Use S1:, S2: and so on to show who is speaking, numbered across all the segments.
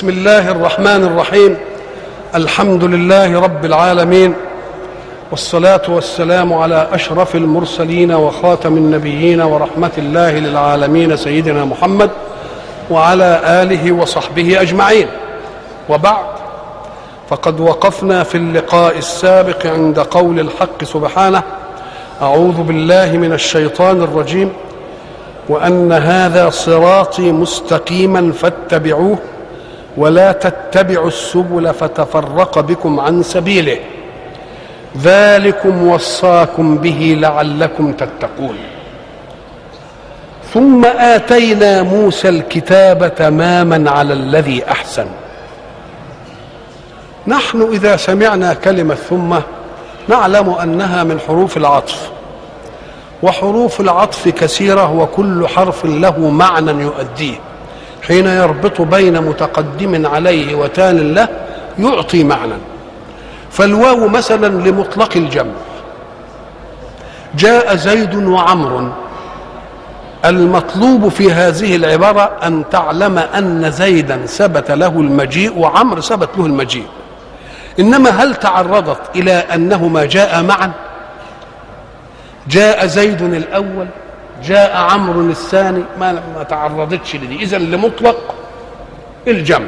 S1: بسم الله الرحمن الرحيم الحمد لله رب العالمين والصلاه والسلام على اشرف المرسلين وخاتم النبيين ورحمه الله للعالمين سيدنا محمد وعلى اله وصحبه اجمعين وبعد فقد وقفنا في اللقاء السابق عند قول الحق سبحانه اعوذ بالله من الشيطان الرجيم وان هذا صراطي مستقيما فاتبعوه ولا تتبعوا السبل فتفرق بكم عن سبيله ذلكم وصاكم به لعلكم تتقون ثم اتينا موسى الكتاب تماما على الذي احسن نحن اذا سمعنا كلمه ثم نعلم انها من حروف العطف وحروف العطف كثيره وكل حرف له معنى يؤديه حين يربط بين متقدم عليه وتال له يعطي معنى فالواو مثلا لمطلق الجمع جاء زيد وعمر المطلوب في هذه العبارة أن تعلم أن زيدا ثبت له المجيء وعمر ثبت له المجيء إنما هل تعرضت إلى أنهما جاء معا جاء زيد الأول جاء عمرو الثاني ما ما تعرضتش لدي إذا لمطلق الجمع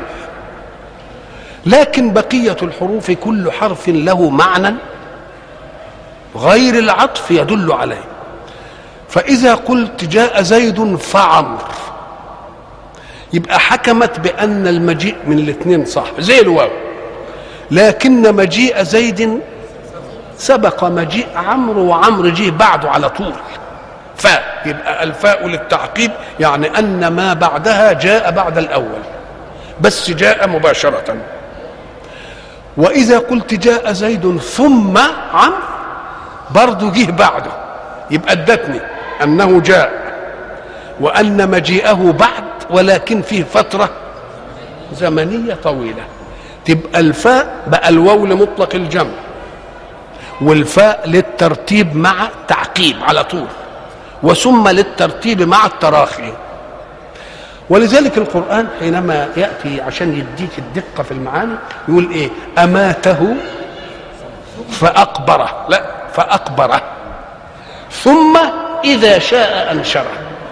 S1: لكن بقية الحروف كل حرف له معنى غير العطف يدل عليه فإذا قلت جاء زيد فعمر يبقى حكمت بأن المجيء من الاثنين صح زي الواو لكن مجيء زيد سبق مجيء عمرو وعمرو جه بعده على طول فاء يبقى الفاء للتعقيب يعني أن ما بعدها جاء بعد الأول بس جاء مباشرة وإذا قلت جاء زيد ثم عمرو برضه جه بعده يبقى ادتني أنه جاء وأن مجيئه بعد ولكن فيه فترة زمنية طويلة تبقى الفاء بقى الواو لمطلق الجمع والفاء للترتيب مع تعقيب على طول وثم للترتيب مع التراخي ولذلك القرآن حينما يأتي عشان يديك الدقة في المعاني يقول إيه أماته فأقبره لا فأقبره ثم إذا شاء أنشره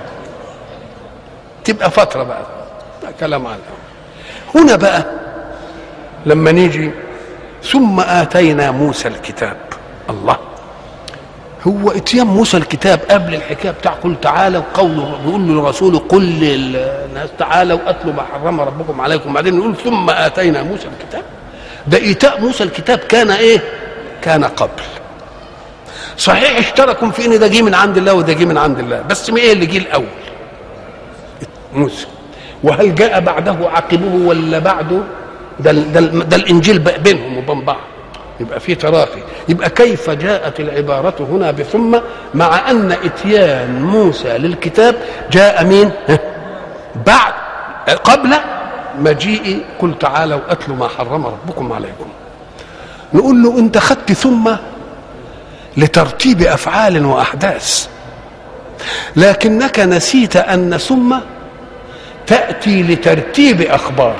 S1: تبقى فترة بقى ده كلام عنه هنا بقى لما نيجي ثم آتينا موسى الكتاب الله هو اتيان موسى الكتاب قبل الحكايه بتاع قل تعالوا قوله بيقول له الرسول قل للناس تعالوا اتلوا ما حرم ربكم عليكم بعدين يقول ثم اتينا موسى الكتاب ده ايتاء موسى الكتاب كان ايه؟ كان قبل صحيح اشتركوا في ان ده جه من عند الله وده جه من عند الله بس مين ايه اللي جه الاول؟ موسى وهل جاء بعده عقبه ولا بعده؟ ده ده, ده الانجيل بينهم وبين بعض يبقى في تراخي يبقى كيف جاءت العبارة هنا بثم مع أن إتيان موسى للكتاب جاء مين بعد قبل مجيء قل تعالوا أتلوا ما حرم ربكم عليكم نقول له أنت خدت ثم لترتيب أفعال وأحداث لكنك نسيت أن ثم تأتي لترتيب أخبار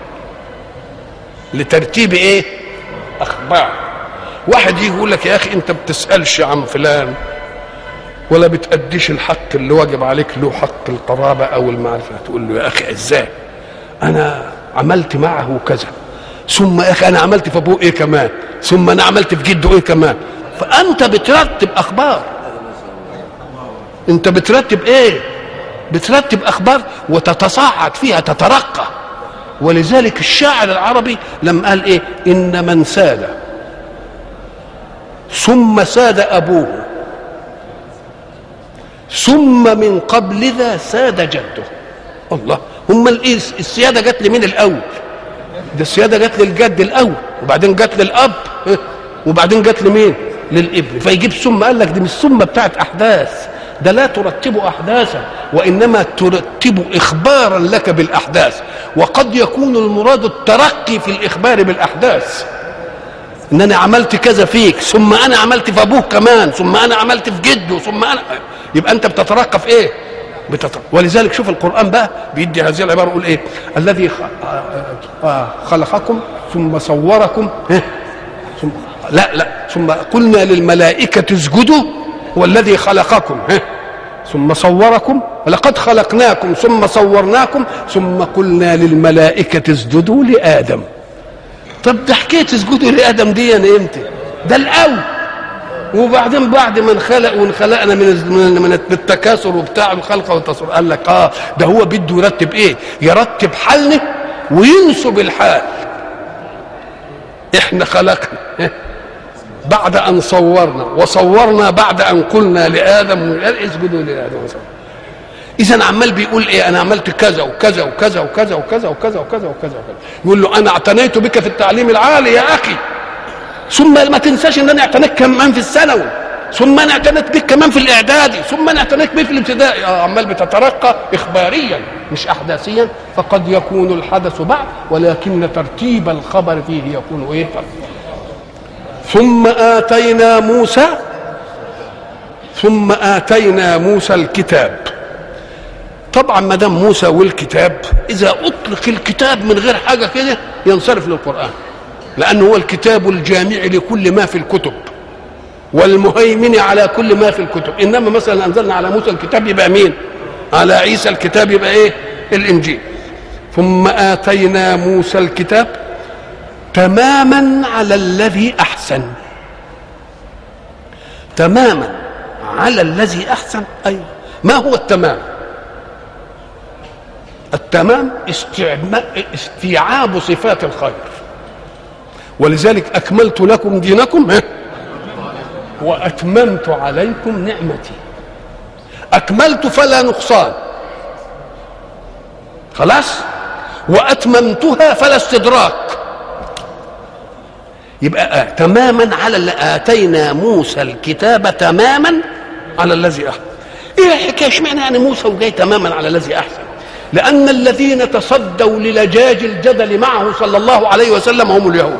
S1: لترتيب إيه اخبار واحد يجي يقول لك يا اخي انت بتسالش عن فلان ولا بتأديش الحق اللي واجب عليك له حق القرابة أو المعرفة تقول له يا أخي إزاي أنا عملت معه كذا ثم يا أخي أنا عملت في أبوه إيه كمان ثم أنا عملت في جده إيه كمان فأنت بترتب أخبار أنت بترتب إيه بترتب أخبار وتتصاعد فيها تترقى ولذلك الشاعر العربي لما قال ايه ان من ساد ثم ساد ابوه ثم من قبل ذا ساد جده الله هم الايه السياده جت لمين الاول ده السياده جت للجد الاول وبعدين جت للاب وبعدين جت لمين للابن فيجيب ثم قال لك دي مش ثم بتاعت احداث ده لا ترتب احداثا وانما ترتب اخبارا لك بالاحداث وقد يكون المراد الترقي في الاخبار بالاحداث ان انا عملت كذا فيك ثم انا عملت في ابوه كمان ثم انا عملت في جده ثم انا يبقى انت بتترقى في ايه بتطر ولذلك شوف القران بقى بيدي هذه العباره يقول ايه الذي خلقكم ثم صوركم ثم لا لا ثم قلنا للملائكه اسجدوا والذي خلقكم ثم صوركم ولقد خلقناكم ثم صورناكم ثم قلنا للملائكة اسجدوا لآدم طب ده حكاية اسجدوا لآدم دي أنا امتى ده الأول وبعدين بعد ما انخلق وانخلقنا من من التكاثر وبتاع الخلق والتصوير قال لك اه ده هو بده يرتب ايه؟ يرتب حالنا وينسب الحال احنا خلقنا بعد ان صورنا وصورنا بعد ان قلنا لادم اسجدوا لادم اذا عمال بيقول ايه انا عملت كذا وكذا وكذا وكذا وكذا وكذا وكذا وكذا وكذا يقول له انا اعتنيت بك في التعليم العالي يا اخي ثم ما تنساش ان انا اعتنيت كمان في الثانوي ثم انا اعتنيت بك كمان في الاعدادي ثم انا اعتنيت بك في الابتدائي آه عمال بتترقى اخباريا مش احداثيا فقد يكون الحدث بعد ولكن ترتيب الخبر فيه يكون ايه ثم آتينا موسى ثم آتينا موسى الكتاب طبعا ما دام موسى والكتاب إذا أطلق الكتاب من غير حاجة كده ينصرف للقرآن لأنه هو الكتاب الجامع لكل ما في الكتب والمهيمن على كل ما في الكتب إنما مثلا أنزلنا على موسى الكتاب يبقى مين على عيسى الكتاب يبقى إيه الإنجيل ثم آتينا موسى الكتاب تماما على الذي احسن تماما على الذي احسن ايوه ما هو التمام التمام استيعاب صفات الخير ولذلك اكملت لكم دينكم واتممت عليكم نعمتي اكملت فلا نقصان خلاص واتممتها فلا استدراك يبقى آه تماما على اللي اتينا موسى الكتاب تماما على الذي احسن ايه الحكايه اشمعنى يعني موسى وجاي تماما على الذي احسن لان الذين تصدوا للجاج الجدل معه صلى الله عليه وسلم هم اليهود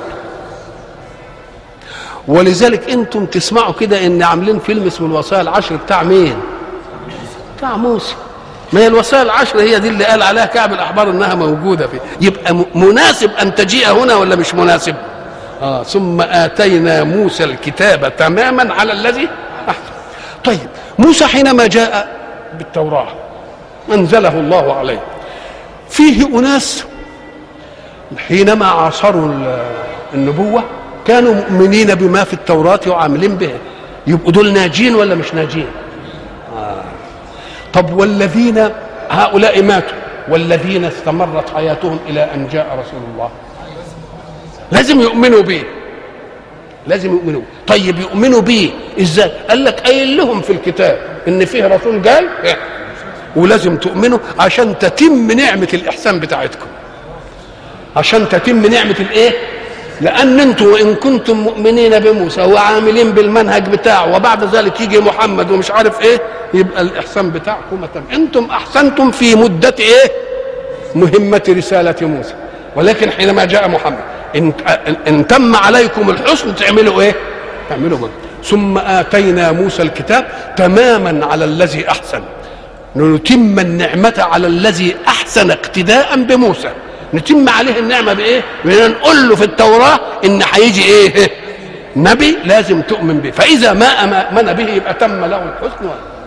S1: ولذلك انتم تسمعوا كده ان عاملين فيلم اسمه الوصايا العشر بتاع مين بتاع موسى ما هي الوصايا العشر هي دي اللي قال عليها كعب الاحبار انها موجوده فيه يبقى مناسب ان تجيء هنا ولا مش مناسب آه ثم آتينا موسى الكتاب تماما على الذي أحسن طيب موسى حينما جاء بالتوراة أنزله الله عليه فيه أناس حينما عاصروا النبوة كانوا مؤمنين بما في التوراة وعاملين به يبقوا دول ناجين ولا مش ناجين آه. طب والذين هؤلاء ماتوا والذين استمرت حياتهم إلى أن جاء رسول الله لازم يؤمنوا بيه لازم يؤمنوا طيب يؤمنوا بيه ازاي قال لك قايل لهم في الكتاب ان فيه رسول جاي ولازم تؤمنوا عشان تتم نعمه الاحسان بتاعتكم عشان تتم نعمه الايه لان انتم وان كنتم مؤمنين بموسى وعاملين بالمنهج بتاعه وبعد ذلك يجي محمد ومش عارف ايه يبقى الاحسان بتاعكم تم انتم احسنتم في مده ايه مهمه رساله موسى ولكن حينما جاء محمد ان ان تم عليكم الحسن تعملوا ايه؟ تعملوا من. ثم اتينا موسى الكتاب تماما على الذي احسن نتم النعمة على الذي أحسن اقتداء بموسى نتم عليه النعمة بإيه؟ نقول له في التوراة إن هيجي إيه؟ نبي لازم تؤمن به فإذا ما آمن به يبقى تم له الحسن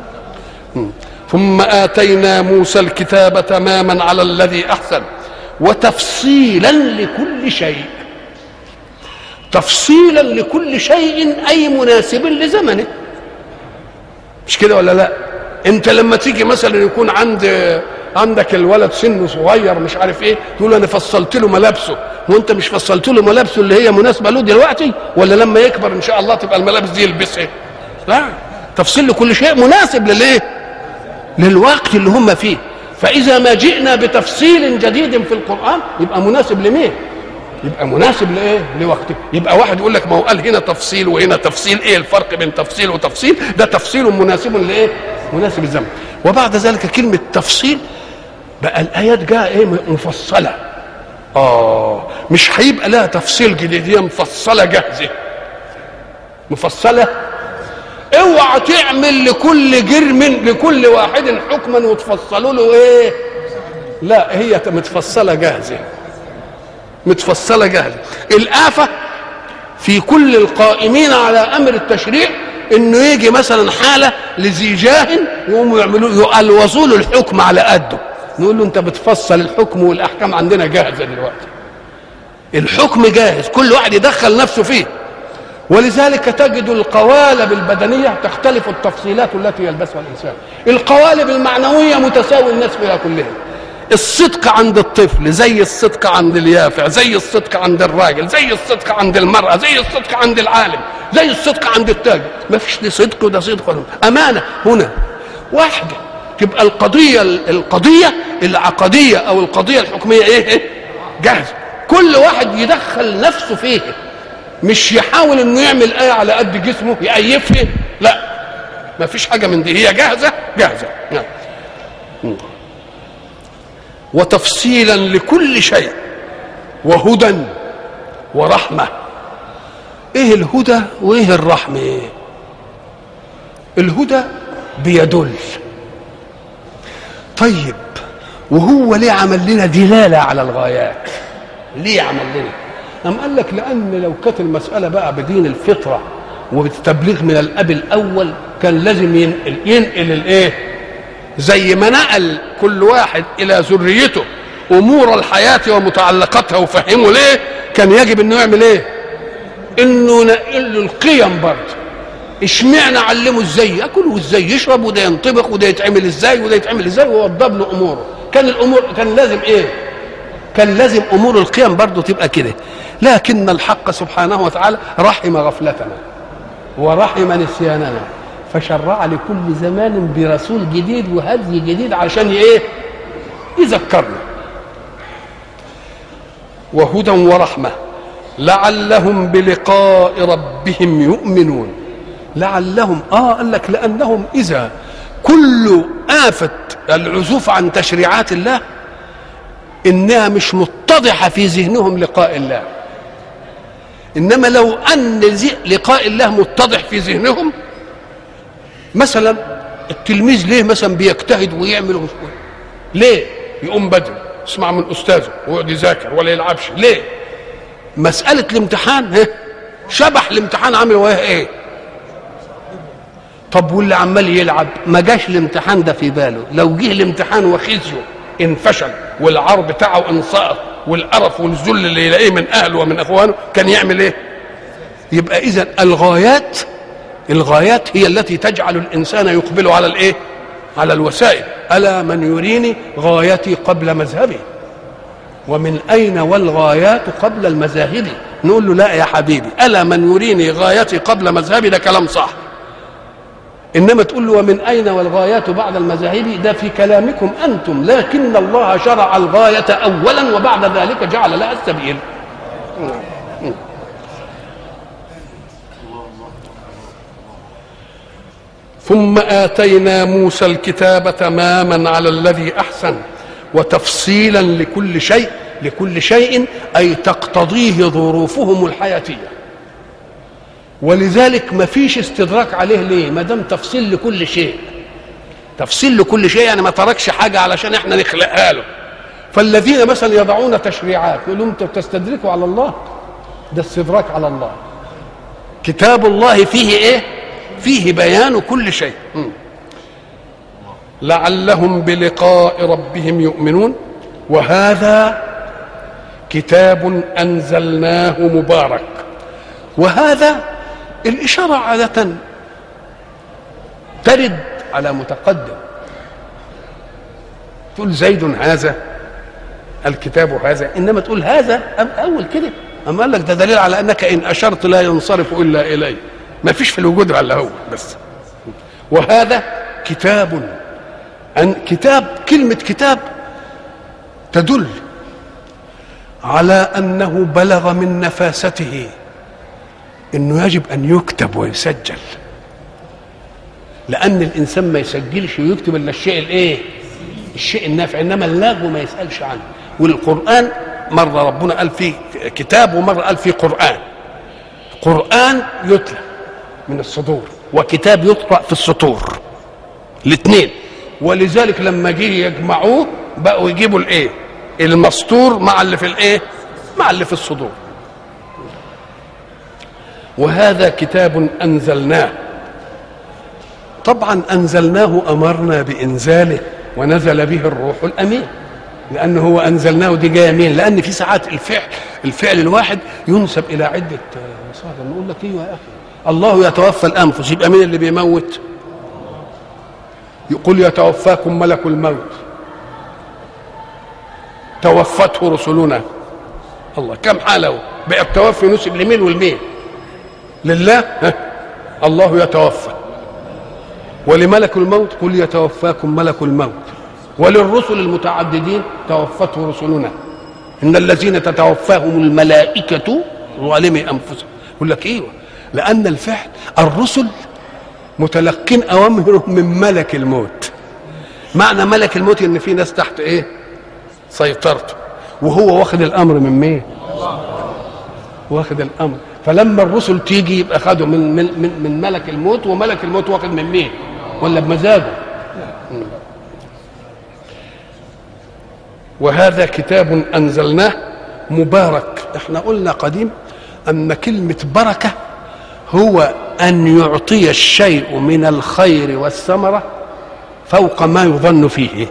S1: ثم آتينا موسى الكتاب تماما على الذي أحسن وتفصيلا لكل شيء تفصيلا لكل شيء اي مناسب لزمنه مش كده ولا لا انت لما تيجي مثلا يكون عند عندك الولد سنه صغير مش عارف ايه تقول انا فصلت له ملابسه وانت مش فصلت له ملابسه اللي هي مناسبه له دلوقتي ولا لما يكبر ان شاء الله تبقى الملابس دي يلبسها لا تفصيل لكل شيء مناسب للايه للوقت اللي هم فيه فإذا ما جئنا بتفصيل جديد في القرآن يبقى مناسب لمين؟ يبقى مناسب لايه؟ لوقته، يبقى واحد يقول لك ما هو قال هنا تفصيل وهنا تفصيل، ايه الفرق بين تفصيل وتفصيل؟ ده تفصيل مناسب لايه؟ مناسب الزمن. وبعد ذلك كلمة تفصيل بقى الآيات جاء ايه؟ مفصلة. آه مش هيبقى لها تفصيل جديد هي مفصلة جاهزة. مفصلة اوعى تعمل لكل جرم لكل واحد حكما وتفصلوا له ايه لا هي متفصله جاهزه متفصله جاهزه الآفة في كل القائمين على امر التشريع انه يجي مثلا حاله لذي جاه يقوموا يعملوا يقلوصوا له الحكم على قده نقول له انت بتفصل الحكم والاحكام عندنا جاهزه دلوقتي الحكم جاهز كل واحد يدخل نفسه فيه ولذلك تجد القوالب البدنيه تختلف التفصيلات التي يلبسها الانسان القوالب المعنويه متساوي الناس فيها كلها الصدق عند الطفل زي الصدق عند اليافع زي الصدق عند الراجل زي الصدق عند المرأة زي الصدق عند العالم زي الصدق عند التاجر ما فيش ده صدق وده صدق ولا أمانة هنا واحدة تبقى القضية القضية العقدية أو القضية الحكمية إيه جاهزة كل واحد يدخل نفسه فيه مش يحاول انه يعمل ايه على قد جسمه يأيفها لا ما فيش حاجه من دي هي جاهزه جاهزه نعم وتفصيلا لكل شيء وهدى ورحمه ايه الهدى وايه الرحمه الهدى بيدل طيب وهو ليه عمل لنا دلاله على الغايات ليه عمل لنا أم قال لك لأن لو كانت المسألة بقى بدين الفطرة وبالتبليغ من الأب الأول كان لازم ينقل ينقل الإيه؟ زي ما نقل كل واحد إلى ذريته أمور الحياة ومتعلقاتها وفهمه ليه؟ كان يجب إنه يعمل إيه؟ إنه نقل له القيم برضه اشمعنى علمه ازاي ياكل وازاي يشرب وده ينطبخ وده يتعمل ازاي وده يتعمل ازاي ووضب له اموره كان الامور كان لازم ايه كان لازم امور القيم برضه تبقى كده لكن الحق سبحانه وتعالى رحم غفلتنا ورحم نسياننا فشرع لكل زمان برسول جديد وهدي جديد عشان ايه يذكرنا وهدى ورحمه لعلهم بلقاء ربهم يؤمنون لعلهم اه قال لك لانهم اذا كل آفة العزوف عن تشريعات الله انها مش متضحه في ذهنهم لقاء الله انما لو ان لقاء الله متضح في ذهنهم مثلا التلميذ ليه مثلا بيجتهد ويعمل ويسكت ليه يقوم بدري يسمع من استاذه ويقعد يذاكر ولا يلعبش ليه مساله الامتحان ها شبح الامتحان عامل وياه ايه طب واللي عمال يلعب ما جاش الامتحان ده في باله لو جه الامتحان وخزيه انفشل والعار بتاعه انسقط والقرف والذل اللي يلاقيه من اهله ومن اخوانه كان يعمل ايه يبقى اذا الغايات الغايات هي التي تجعل الانسان يقبل على الايه على الوسائل الا من يريني غايتي قبل مذهبي ومن اين والغايات قبل المذاهب نقول له لا يا حبيبي الا من يريني غايتي قبل مذهبي ده كلام صح انما تقول له ومن اين والغايات بعد المذاهب ده في كلامكم انتم لكن الله شرع الغايه اولا وبعد ذلك جعل لها السبيل ثم اتينا موسى الكتاب تماما على الذي احسن وتفصيلا لكل شيء لكل شيء اي تقتضيه ظروفهم الحياتيه ولذلك ما فيش استدراك عليه ليه ما دام تفصيل لكل شيء تفصيل لكل شيء يعني ما تركش حاجه علشان احنا نخلقها له فالذين مثلا يضعون تشريعات يقولوا انتوا بتستدركوا على الله ده استدراك على الله كتاب الله فيه ايه فيه بيان كل شيء لعلهم بلقاء ربهم يؤمنون وهذا كتاب انزلناه مبارك وهذا الإشارة عادة ترد على متقدم تقول زيد هذا الكتاب هذا إنما تقول هذا أول كده أما قال لك ده دليل على أنك إن أشرت لا ينصرف إلا إليه ما فيش في الوجود إلا هو بس وهذا كتاب أن كتاب كلمة كتاب تدل على أنه بلغ من نفاسته انه يجب ان يكتب ويسجل لان الانسان ما يسجلش ويكتب الا الشيء الايه الشيء النافع انما اللغو ما يسالش عنه والقران مره ربنا قال فيه كتاب ومره قال فيه قران قران يتلى من الصدور وكتاب يقرأ في السطور الاثنين ولذلك لما جه يجمعوه بقوا يجيبوا الايه المسطور مع اللي في الايه مع اللي في الصدور وهذا كتاب انزلناه طبعا انزلناه امرنا بانزاله ونزل به الروح الامين لانه هو انزلناه دي جايه مين لان في ساعات الفعل الفعل الواحد ينسب الى عده مصادر نقول لك ايوه يا اخي الله يتوفى الانفس يبقى مين اللي بيموت يقول يتوفاكم ملك الموت توفته رسلنا الله كم حاله بقى التوفي نسب لمين والمين لله ها؟ الله يتوفى ولملك الموت قل يتوفاكم ملك الموت وللرسل المتعددين توفته رسلنا ان الذين تتوفاهم الملائكه ظالمي انفسهم يقول لك ايوه لان الفعل الرسل متلقين اوامرهم من ملك الموت معنى ملك الموت ان في ناس تحت ايه سيطرته وهو واخد الامر من مين واخد الامر فلما الرسل تيجي يبقى خدوا من من من, من ملك الموت وملك الموت واخد من مين ولا بمزاجه وهذا كتاب انزلناه مبارك احنا قلنا قديم ان كلمه بركه هو ان يعطي الشيء من الخير والثمره فوق ما يظن فيه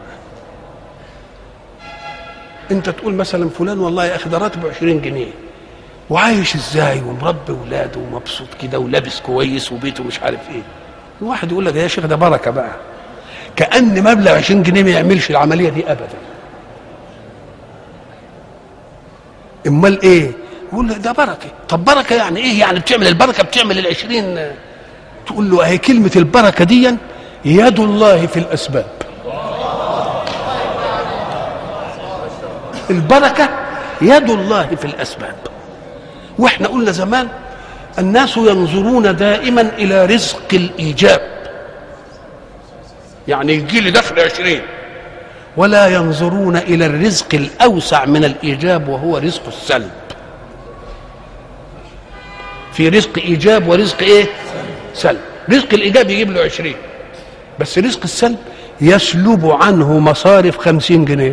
S1: انت تقول مثلا فلان والله يا اخي ده راتبه 20 جنيه وعايش ازاي ومربي ولاده ومبسوط كده ولابس كويس وبيته مش عارف ايه الواحد يقول لك يا شيخ ده بركه بقى كان مبلغ 20 جنيه ما يعملش العمليه دي ابدا امال ايه يقول له ده بركه طب بركه يعني ايه يعني بتعمل البركه بتعمل العشرين تقول له اهي كلمه البركه دي يد الله في الاسباب البركه يد الله في الاسباب واحنا قلنا زمان الناس ينظرون دائما الى رزق الايجاب يعني يجي لي دخل عشرين ولا ينظرون الى الرزق الاوسع من الايجاب وهو رزق السلب في رزق ايجاب ورزق ايه سلب رزق الايجاب يجيب له عشرين بس رزق السلب يسلب عنه مصارف خمسين جنيه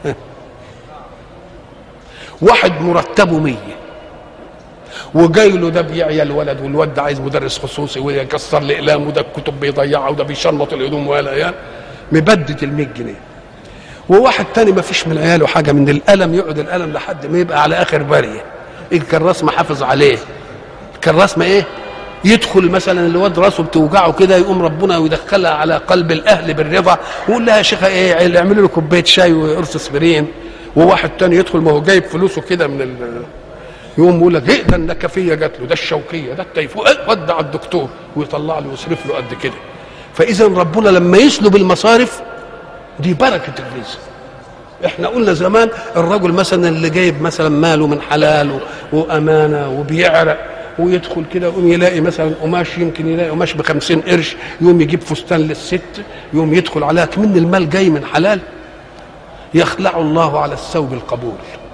S1: واحد مرتبه مية وجاي له ده بيعيا الولد والواد ده عايز مدرس خصوصي ويكسر الاقلام وده الكتب بيضيعها وده بيشرمط الهدوم والعيال مبدد ال 100 جنيه وواحد تاني ما فيش من عياله حاجه من القلم يقعد القلم لحد ما يبقى على اخر بريه الكراس ما حافظ عليه الكراس ما ايه يدخل مثلا الواد راسه بتوجعه كده يقوم ربنا ويدخلها على قلب الاهل بالرضا ويقول لها يا شيخه ايه اعملوا له كوبايه شاي وقرص اسبرين وواحد تاني يدخل ما هو جايب فلوسه كده من ال يقوم يقول لك ايه ده النكفيه جات له ده الشوكيه ده التيفوء ودع الدكتور ويطلع له ويصرف له قد كده فاذا ربنا لما يسلب المصارف دي بركه الرزق احنا قلنا زمان الرجل مثلا اللي جايب مثلا ماله من حلال وامانه وبيعرق ويدخل كده يقوم يلاقي مثلا قماش يمكن يلاقي قماش ب 50 قرش يقوم يجيب فستان للست يقوم يدخل عليها كمن المال جاي من حلال يخلع الله على الثوب القبول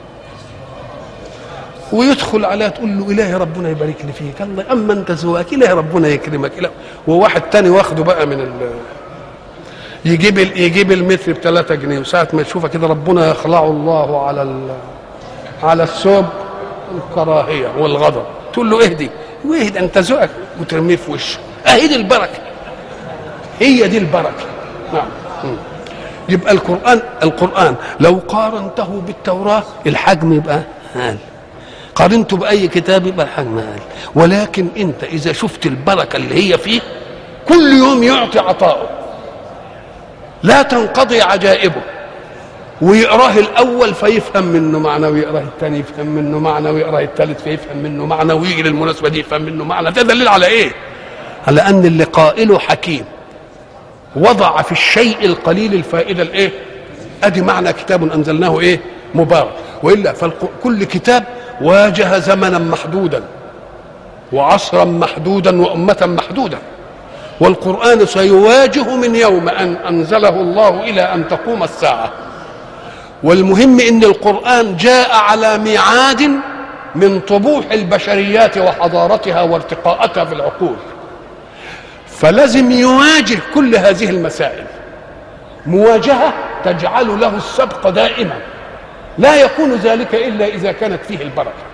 S1: ويدخل عليها تقول له الهي ربنا يبارك لي فيك الله اما انت زواك الهي ربنا يكرمك إله. وواحد تاني واخده بقى من ال يجيب ال يجيب المتر ب 3 جنيه وساعه ما يشوفها كده ربنا يخلعه الله على ال على الثوب الكراهيه والغضب تقول له اهدي واهدي انت ذوقك وترميه في وشه اهي دي البركه هي دي البركه نعم يبقى القران القران لو قارنته بالتوراه الحجم يبقى هال قارنته باي كتاب يبقى الحجم هال ولكن انت اذا شفت البركه اللي هي فيه كل يوم يعطي عطاؤه لا تنقضي عجائبه ويقراه الاول فيفهم منه معنى ويقراه الثاني يفهم منه معنى ويقراه الثالث فيفهم منه معنى ويجي للمناسبه دي يفهم منه معنى ده دليل على ايه؟ على ان اللي قائله حكيم وضع في الشيء القليل الفائده الايه؟ ادي معنى كتاب انزلناه ايه؟ مبارك والا فكل كتاب واجه زمنا محدودا وعصرا محدودا وامه محدوده والقرآن سيواجه من يوم أن أنزله الله إلى أن تقوم الساعة والمهم أن القرآن جاء على ميعاد من طموح البشريات وحضارتها وارتقاءاتها في العقول فلازم يواجه كل هذه المسائل مواجهة تجعل له السبق دائما لا يكون ذلك إلا إذا كانت فيه البركة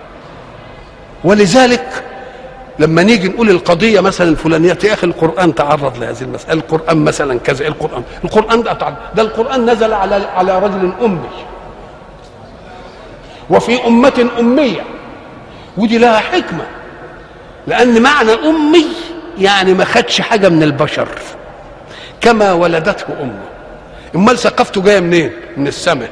S1: ولذلك لما نيجي نقول القضيه مثلا الفلانيه يا اخي القران تعرض لهذه المساله القران مثلا كذا القران القران ده تعرض. ده القران نزل على على رجل امي وفي امه اميه ودي لها حكمه لان معنى امي يعني ما خدش حاجه من البشر كما ولدته امه امال ثقافته جايه منين من السماء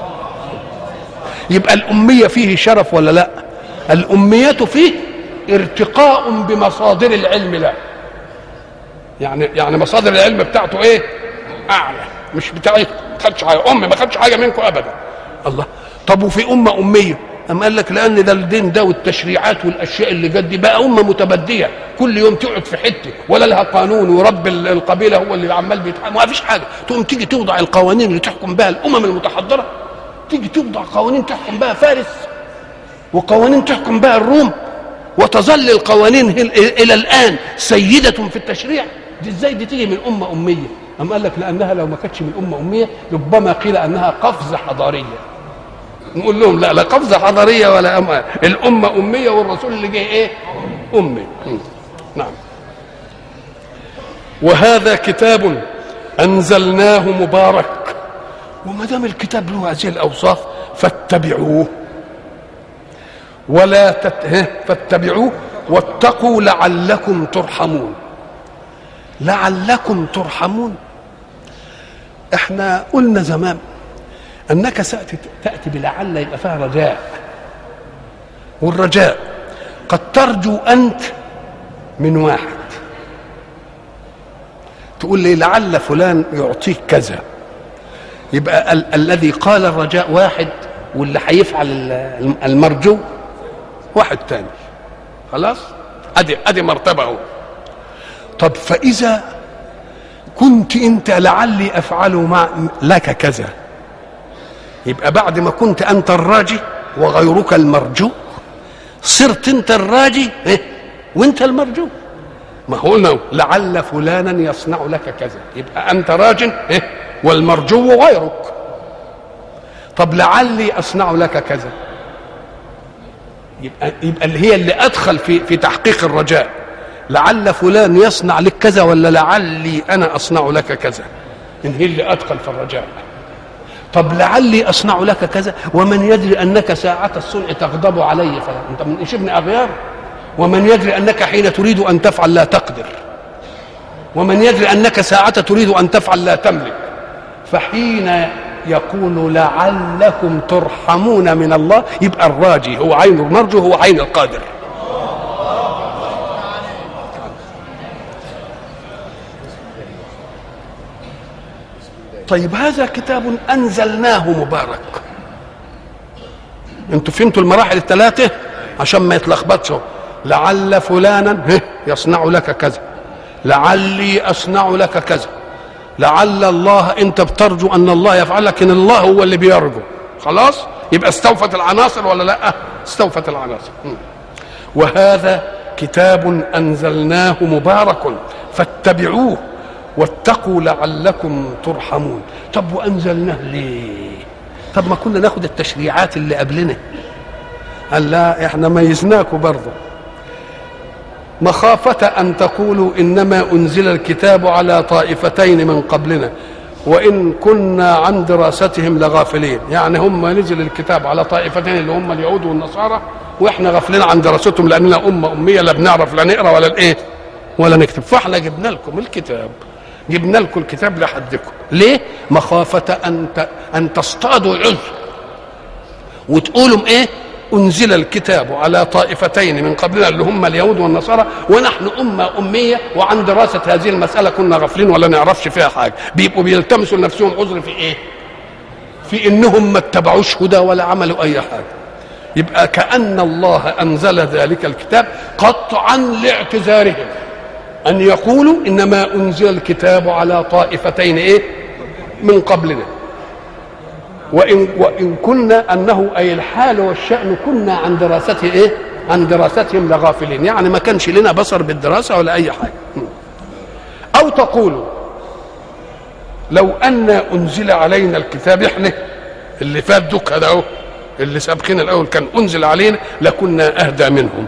S1: يبقى الاميه فيه شرف ولا لا الاميه فيه ارتقاء بمصادر العلم له يعني يعني مصادر العلم بتاعته ايه اعلى مش بتاعي ما خدش حاجه امي ما خدش حاجه منكم ابدا الله طب وفي امه اميه أم قال لك لأن ده الدين ده والتشريعات والأشياء اللي جد دي بقى أمة متبدية كل يوم تقعد في حتة ولا لها قانون ورب القبيلة هو اللي عمال بيتحكم ما فيش حاجة تقوم تيجي توضع القوانين اللي تحكم بها الأمم المتحضرة تيجي توضع قوانين تحكم بها فارس وقوانين تحكم بها الروم وتظل القوانين الى الان سيده في التشريع دي ازاي دي تيجي من امه اميه أم قال لك لانها لو ما كانتش من امه اميه ربما قيل انها قفزه حضاريه نقول لهم لا لا قفزه حضاريه ولا أم... الامه اميه والرسول اللي جه ايه امي نعم وهذا كتاب انزلناه مبارك وما دام الكتاب له هذه الاوصاف فاتبعوه ولا تت... فاتبعوه واتقوا لعلكم ترحمون لعلكم ترحمون احنا قلنا زمان انك سأتي تاتي بلعل يبقى فيها رجاء والرجاء قد ترجو انت من واحد تقول لي لعل فلان يعطيك كذا يبقى ال- الذي قال الرجاء واحد واللي هيفعل ال- المرجو واحد تاني خلاص ادي ادي مرتبه اهو طب فاذا كنت انت لعلي افعل مع لك كذا يبقى بعد ما كنت انت الراجي وغيرك المرجو صرت انت الراجي إيه؟ وانت المرجو ما هو قلنا لعل فلانا يصنع لك كذا يبقى انت راج إيه؟ والمرجو غيرك طب لعلي اصنع لك كذا يبقى يبقى اللي هي اللي ادخل في في تحقيق الرجاء لعل فلان يصنع لك كذا ولا لعلي انا اصنع لك كذا ان هي اللي ادخل في الرجاء طب لعلي اصنع لك كذا ومن يدري انك ساعة الصنع تغضب علي فلا انت من ايش ابن اغيار ومن يدري انك حين تريد ان تفعل لا تقدر ومن يدري انك ساعة تريد ان تفعل لا تملك فحين يقول لعلكم ترحمون من الله يبقى الراجي هو عين المرجو هو عين القادر طيب هذا كتاب انزلناه مبارك انتوا فهمتوا المراحل الثلاثه عشان ما يتلخبطش لعل فلانا يصنع لك كذا لعلي اصنع لك كذا لعل الله انت بترجو ان الله يفعل لكن الله هو اللي بيرجو خلاص يبقى استوفت العناصر ولا لا استوفت العناصر وهذا كتاب انزلناه مبارك فاتبعوه واتقوا لعلكم ترحمون طب وانزلناه ليه طب ما كنا ناخد التشريعات اللي قبلنا قال لا احنا ميزناكم برضه مخافة أن تقولوا إنما أنزل الكتاب على طائفتين من قبلنا وإن كنا عن دراستهم لغافلين يعني هم نزل الكتاب على طائفتين اللي هم اليهود والنصارى وإحنا غافلين عن دراستهم لأننا أمة أمية لا بنعرف لا نقرأ ولا الإيه ولا نكتب فإحنا جبنا لكم الكتاب جبنا لكم الكتاب لحدكم ليه مخافة أن ت... أن تصطادوا عذر وتقولوا إيه أنزل الكتاب على طائفتين من قبلنا اللي هم اليهود والنصارى ونحن أمة أمية وعن دراسة هذه المسألة كنا غافلين ولا نعرفش فيها حاجة بيبقوا بيلتمسوا لنفسهم عذر في إيه؟ في إنهم ما اتبعوش هدى ولا عملوا أي حاجة يبقى كأن الله أنزل ذلك الكتاب قطعا لاعتذارهم أن يقولوا إنما أنزل الكتاب على طائفتين إيه؟ من قبلنا وإن, وإن كنا أنه أي الحال والشأن كنا عن دراسته إيه عن دراستهم لغافلين يعني ما كانش لنا بصر بالدراسة ولا أي حاجة او تقولوا لو ان انزل علينا الكتاب احنا اللي فات دوك هذا اهو اللي سابقين الاول كان انزل علينا لكنا اهدى منهم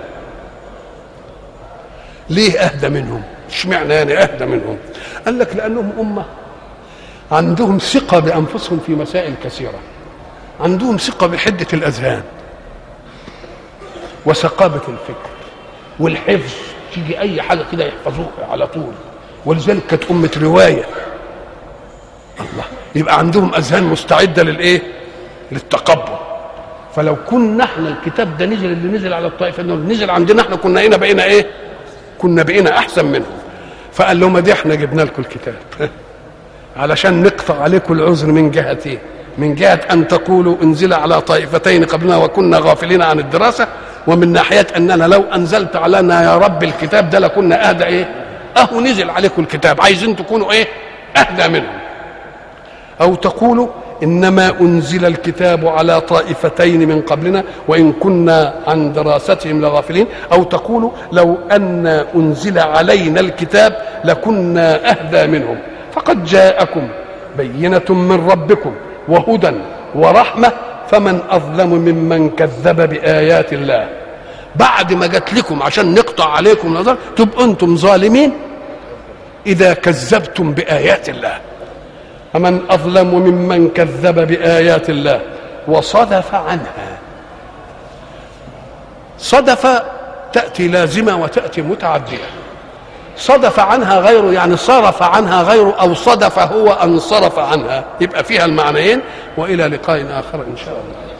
S1: ليه اهدى منهم اشمعنى يعني اهدى منهم قال لك لانهم امه عندهم ثقه بانفسهم في مسائل كثيره عندهم ثقه بحده الاذهان وثقابه الفكر والحفظ تيجي اي حاجه كده يحفظوها على طول ولذلك كانت امه روايه الله يبقى عندهم اذهان مستعده للايه للتقبل فلو كنا احنا الكتاب ده نزل اللي نزل على الطائفه اللي نزل عندنا احنا كنا هنا بقينا ايه كنا بقينا احسن منهم فقال لهم دي احنا جبنا لكم الكتاب علشان نقطع عليكم العذر من جهه ايه من جهه ان تقولوا انزل على طائفتين قبلنا وكنا غافلين عن الدراسه ومن ناحيه اننا لو انزلت علينا يا رب الكتاب ده لكنا اهدى ايه اهو نزل عليكم الكتاب عايزين تكونوا ايه اهدى منهم او تقولوا انما انزل الكتاب على طائفتين من قبلنا وان كنا عن دراستهم لغافلين او تقولوا لو ان انزل علينا الكتاب لكنا اهدى منهم فقد جاءكم بينه من ربكم وهدى ورحمه فمن اظلم ممن كذب بايات الله بعد ما جات لكم عشان نقطع عليكم نظر تبقوا انتم ظالمين اذا كذبتم بايات الله فمن اظلم ممن كذب بايات الله وصدف عنها صدف تاتي لازمه وتاتي متعديه صدف عنها غيره يعني صرف عنها غيره او صدف هو ان صرف عنها يبقى فيها المعنيين والى لقاء اخر ان شاء الله